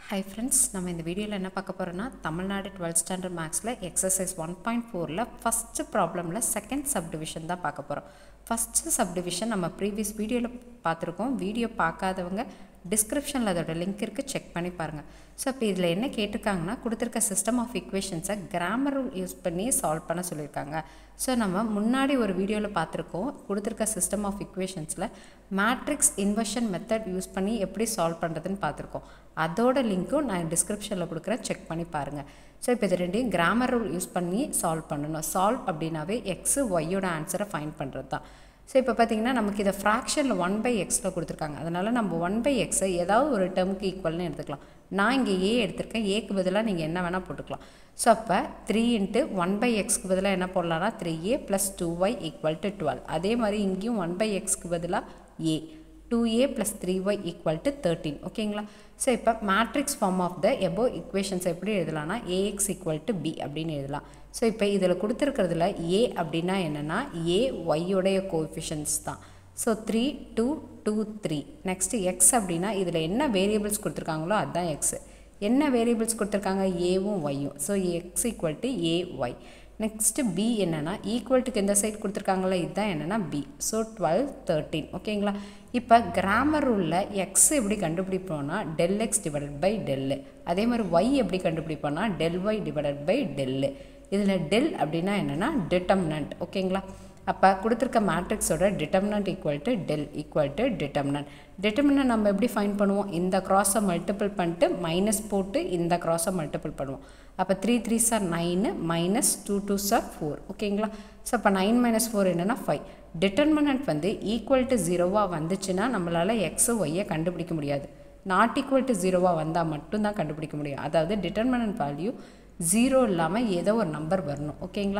hi friends நம்ம இந்த வீடியோவில் என்ன பார்க்க போகிறோன்னா தமிழ்நாடு டுவெல்த் ஸ்டாண்டர்ட் மேக்ஸில் எக்ஸசைஸ் ஒன் பாயிண்ட் ஃபோரில் ஃபஸ்ட்டு ப்ராப்ளமில் செகண்ட் சப்டிவிஷன் தான் பார்க்க போகிறோம் ஃபஸ்ட்டு சப்டிவிஷன் நம்ம ப்ரீவியஸ் வீடியோவில் பார்த்துருக்கோம் வீடியோ பார்க்காதவங்க டிஸ்கிரிப்ஷனில் அதோட லிங்க் இருக்குது செக் பண்ணி பாருங்கள் ஸோ இப்போ இதில் என்ன கேட்டிருக்காங்கன்னா கொடுத்துருக்க சிஸ்டம் ஆஃப் இக்குவேஷன்ஸை கிராமர் ரூல் யூஸ் பண்ணி சால்வ் பண்ண சொல்லியிருக்காங்க ஸோ நம்ம முன்னாடி ஒரு வீடியோவில் பார்த்துருக்கோம் கொடுத்துருக்க சிஸ்டம் ஆஃப் இக்குவேஷன்ஸில் மேட்ரிக்ஸ் இன்வர்ஷன் மெத்தட் யூஸ் பண்ணி எப்படி சால்வ் பண்ணுறதுன்னு பார்த்துருக்கோம் அதோட லிங்க்கும் நான் டிஸ்கிரிப்ஷனில் கொடுக்குறேன் செக் பண்ணி பாருங்கள் ஸோ இப்போ இது ரெண்டையும் கிராமர் ரூல் யூஸ் பண்ணி சால்வ் பண்ணணும் சால்வ் அப்படின்னாவே எக்ஸு ஒய்யோட ஆன்சரை ஃபைன் பண்ணுறது தான் ஸோ இப்போ பார்த்தீங்கன்னா நமக்கு இதை ஃப்ராக்ஷனில் ஒன் பை எக்ஸில் கொடுத்துருக்காங்க அதனால் நம்ம ஒன் பை எக்ஸை ஏதாவது ஒரு டேர்முக்கு ஈக்குவல்னு எடுத்துக்கலாம் நான் இங்கே ஏ எடுத்திருக்கேன் ஏக்கு பதிலாக நீங்கள் என்ன வேணால் போட்டுக்கலாம் ஸோ அப்போ த்ரீ இன்ட்டு ஒன் பை எக்ஸ்க்கு பதிலாக என்ன போடலாம்னா three A plus two Y equal to twelve அதே மாதிரி இங்கேயும் ஒன் பை எக்ஸ்க்கு பதிலாக A two A plus three Y equal to thirteen ஓகேங்களா ஸோ இப்போ matrix form of the above equations எப்படி எழுதலாம்னா ஏஎக்ஸ் ஈக்குவல் டு பி அப்படின்னு எழுதலாம் ஸோ இப்போ இதில் கொடுத்துருக்கிறதுல ஏ அப்படின்னா என்னென்னா ஏ ஒய்யோடைய கோஎஃபிஷியன்ஸ் தான் so three two two three next X அப்படின்னா இதில் என்ன வேரியபிள்ஸ் கொடுத்துருக்காங்களோ அதுதான் எக்ஸு என்ன வேரியபிள்ஸ் கொடுத்துருக்காங்க ஏவும் ஒய்யும் so X equal to A Y next B என்னென்னா ஈக்குவல்ட்டுக்கு எந்த சைட் கொடுத்துருக்காங்களோ இதுதான் என்னென்னா பி ஸோ டுவெல் தேர்ட்டீன் ஓகேங்களா இப்போ கிராமர் ரூலில் எக்ஸ் எப்படி கண்டுபிடிப்போம்னா del X divided by del அதே மாதிரி ஒய் எப்படி கண்டுபிடிப்போம்னா del Y divided by del இதில் டெல் அப்படின்னா என்னென்னா டிட்டர்மினன்ட் ஓகேங்களா அப்போ கொடுத்துருக்க மேட்ரிக்ஸோட determinant equal to del equal to determinant determinant நம்ம எப்படி ஃபைன் பண்ணுவோம் இந்த க்ராஸை மல்டிபிள் பண்ணிட்டு மைனஸ் போட்டு இந்த க்ராஸை மல்டிபிள் பண்ணுவோம் அப்போ three three are nine minus two two are four ஓகேங்களா ஸோ அப்போ நைன் மைனஸ் ஃபோர் என்னென்னா ஃபைவ் டிட்டர்மினன்ட் வந்து ஈக்குவல் டு ஜீரோவாக வந்துச்சுன்னா நம்மளால் எக்ஸு ஒய்யை கண்டுபிடிக்க முடியாது நாட் ஈக்குவல் டு ஜீரோவாக வந்தால் மட்டும்தான் கண்டுபிடிக்க முடியும் அதாவது டிட்டர்மினன்ட் வேல்யூ ஜீரோ இல்லாமல் ஏதோ ஒரு நம்பர் வரணும் ஓகேங்களா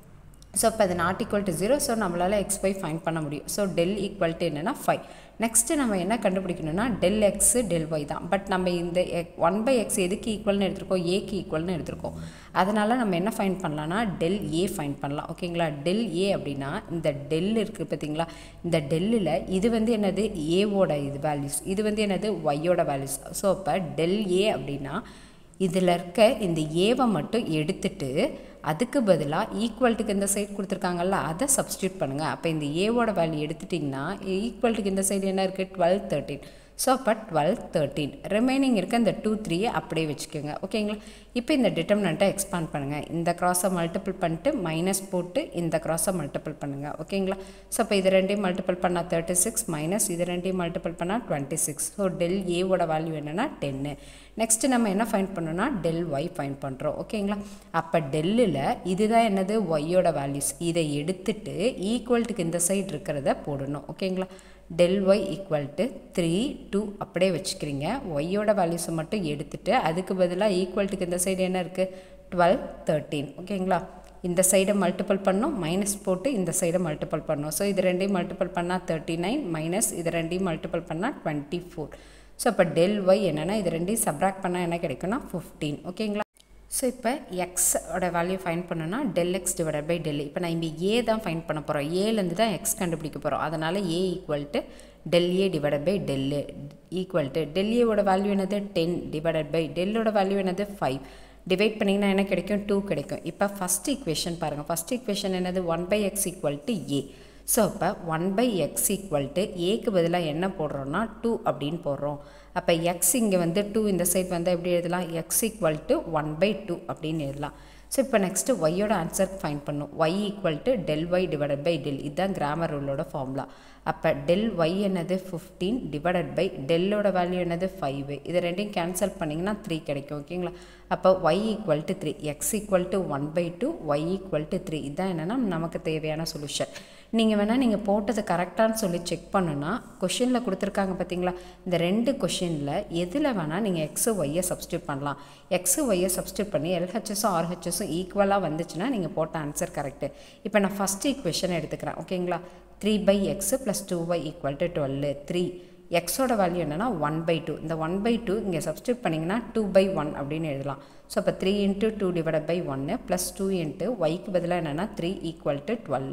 ஸோ இப்போ அது not equal to zero so நம்மளால் எக்ஸ் ஒய் ஃபைன் பண்ண முடியும் ஸோ டெல் ஈக்குவல் டு என்னென்னா ஃபைவ் நெக்ஸ்ட்டு நம்ம என்ன கண்டுபிடிக்கணும்னா டெல் எக்ஸு டெல் ஒய் தான் பட் நம்ம இந்த ஒன் பை எக்ஸ் எதுக்கு ஈக்குவல்னு எடுத்திருக்கோம் ஏக்கு ஈக்குவல்னு எடுத்திருக்கோம் அதனால் நம்ம என்ன ஃபைன் பண்ணலாம்னா டெல் ஏ ஃபைன் பண்ணலாம் ஓகேங்களா டெல் ஏ அப்படின்னா இந்த டெல் இருக்குது பார்த்தீங்களா இந்த டெல்லில் இது வந்து என்னது ஏவோட இது வேல்யூஸ் இது வந்து என்னது ஒய்யோட வேல்யூஸ் ஸோ அப்போ டெல் ஏ அப்படின்னா இதில் இருக்க இந்த ஏவை மட்டும் எடுத்துட்டு அதுக்கு பதிலாக ஈக்குவல்ட்டுக்கு இந்த சைடு கொடுத்துருக்காங்கல்ல அதை சப்ஸ்டியூட் பண்ணுங்கள் அப்போ இந்த ஏவோட வேல்யூ எடுத்துட்டிங்கன்னா ஈக்குவல்ட்டுக்கு இந்த சைடு என்ன இருக்குது டுவெல் தேர்ட்டின் ஸோ அப்போ டுவெல் தேர்ட்டின் ரிமைனிங் இருக்க இந்த டூ த்ரீயை அப்படியே வச்சுக்கோங்க ஓகேங்களா இப்போ இந்த டிட்டர்மினண்ட்டை எக்ஸ்பாண்ட் பண்ணுங்கள் இந்த க்ராஸை மல்டிபிள் பண்ணிட்டு மைனஸ் போட்டு இந்த க்ராஸை மல்டிபிள் பண்ணுங்கள் ஓகேங்களா ஸோ இப்போ இது ரெண்டையும் மல்டிபிள் பண்ணால் தேர்ட்டி சிக்ஸ் மைனஸ் இது ரெண்டையும் மல்டிபிள் பண்ணால் டுவெண்ட்டி சிக்ஸ் ஸோ டெல் ஏவோட வேல்யூ என்னென்னா டென்னு நெக்ஸ்ட்டு நம்ம என்ன ஃபைன் பண்ணோன்னா டெல் ஒய் ஃபைன் பண்ணுறோம் ஓகேங்களா அப்போ டெல்லில் இதுதான் என்னது ஒய்யோட வேல்யூஸ் இதை எடுத்துட்டு ஈக்குவல்ட்டுக்கு இந்த சைடு இருக்கிறத போடணும் ஓகேங்களா del Y equal to three two அப்படியே வச்சுக்கிறீங்க ஒய்யோட வேல்யூஸை மட்டும் எடுத்துட்டு அதுக்கு பதிலாக ஈக்குவல்ட்டுக்கு இந்த சைடு என்ன இருக்குது டுவெல் தேர்ட்டீன் ஓகேங்களா இந்த சைடை மல்டிபிள் பண்ணோம் மைனஸ் போட்டு இந்த சைடை மல்டிபிள் பண்ணோம் ஸோ இது ரெண்டையும் மல்டிபிள் பண்ணால் தேர்ட்டி நைன் மைனஸ் இது ரெண்டையும் மல்டிபிள் பண்ணால் டுவெண்ட்டி ஃபோர் ஸோ அப்போ டெல் ஒய் என்னென்னா இது ரெண்டையும் சப்ராக்ட் பண்ணால் என்ன கிடைக்கும்னா ஃபிஃப்டீன் ஓகேங்களா ஸோ இப்போ எக்ஸோட வேல்யூ ஃபைன் பண்ணோன்னா del X divided by del இப்போ நான் இங்கே ஏ தான் ஃபைன் பண்ண போகிறோம் ஏலேருந்து தான் எக்ஸ் கண்டுபிடிக்க போகிறோம் அதனால் A equal to del A divided by del equal to del ஏவோட வேல்யூ என்னது டென் டிவைடட் பை டெல்லோட வேல்யூ என்னது ஃபைவ் டிவைட் பண்ணிங்கன்னா என்ன கிடைக்கும் டூ கிடைக்கும் இப்போ ஃபஸ்ட் ஈக்குவேஷன் பாருங்கள் ஃபஸ்ட் ஈக்குவேஷன் என்னது one by X equal to A so அப்போ one by X equal to ஏக்கு பதிலாக என்ன போடுறோன்னா டூ அப்படின்னு போடுறோம் அப்போ எக்ஸ் இங்கே வந்து டூ இந்த சைட் வந்து எப்படி எழுதலாம் X equal to one by two அப்படின்னு எழுதலாம் ஸோ இப்போ நெக்ஸ்ட்டு ஒய்யோட ஆன்சர் ஃபைன் பண்ணும் Y equal to del Y divided by del இதுதான் கிராமர் ரூலோட ஃபார்முலா அப்போ டெல் ஒய் என்னது ஃபிஃப்டீன் டிவைடட் பை டெல்லோட வேல்யூ என்னது ஃபைவ் இது ரெண்டையும் கேன்சல் பண்ணிங்கன்னா த்ரீ கிடைக்கும் ஓகேங்களா அப்போ Y equal to three X equal to one by two Y equal to three இதுதான் என்னென்னா நமக்கு தேவையான சொல்யூஷன் நீங்கள் வேணால் நீங்கள் போட்டது கரெக்டானு சொல்லி செக் பண்ணுன்னா கொஷினில் கொடுத்துருக்காங்க பார்த்தீங்களா இந்த ரெண்டு கொஷினில் எதில் வேணால் நீங்கள் எக்ஸு ஒய்யை சப்ஸ்டியூட் பண்ணலாம் எக்ஸு ஒய்யை சப்ஸ்டியூட் பண்ணி எல்ஹெச்எஸும் ஆர்ஹெச்எஸும் ஈக்குவலாக வந்துச்சுன்னா நீங்கள் போட்ட ஆன்சர் கரெக்டு இப்போ நான் ஃபஸ்ட் ஈக்குவேஷன் எடுத்துக்கிறேன் ஓகேங்களா three by x plus two Y equal to twelve three எக்ஸோட வேல்யூ என்னென்னா ஒன் பை டூ இந்த ஒன் பை டூ இங்கே சப்ஸ்டியூட் பண்ணிங்கன்னா டூ பை ஒன் அப்படின்னு எழுதலாம் ஸோ அப்போ three into two divide by ஒன்று ப்ளஸ் டூ இன்ட்டு ஒய்க்கு பதிலாக என்னென்னா three equal to twelve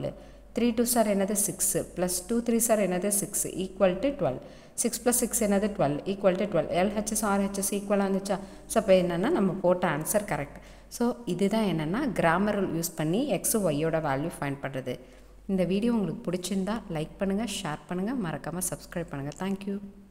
three two sir என்னது six plus two three sir என்னது six equal to twelve six plus six என்னது twelve equal to twelve LHS RHS ஈக்குவலாக இருந்துச்சா so அப்போ என்னென்னா நம்ம போட்ட ஆன்சர் கரெக்ட் ஸோ இதுதான் என்னென்னா கிராமர் ரூல் யூஸ் பண்ணி எக்ஸு ஒய்யோட வேல்யூ ஃபைன் பண்ணுறது இந்த வீடியோ உங்களுக்கு பிடிச்சிருந்தா லைக் பண்ணுங்கள் ஷேர் பண்ணுங்கள் மறக்காமல் சப்ஸ்கிரைப் பண்ணுங்கள் தேங்க்யூ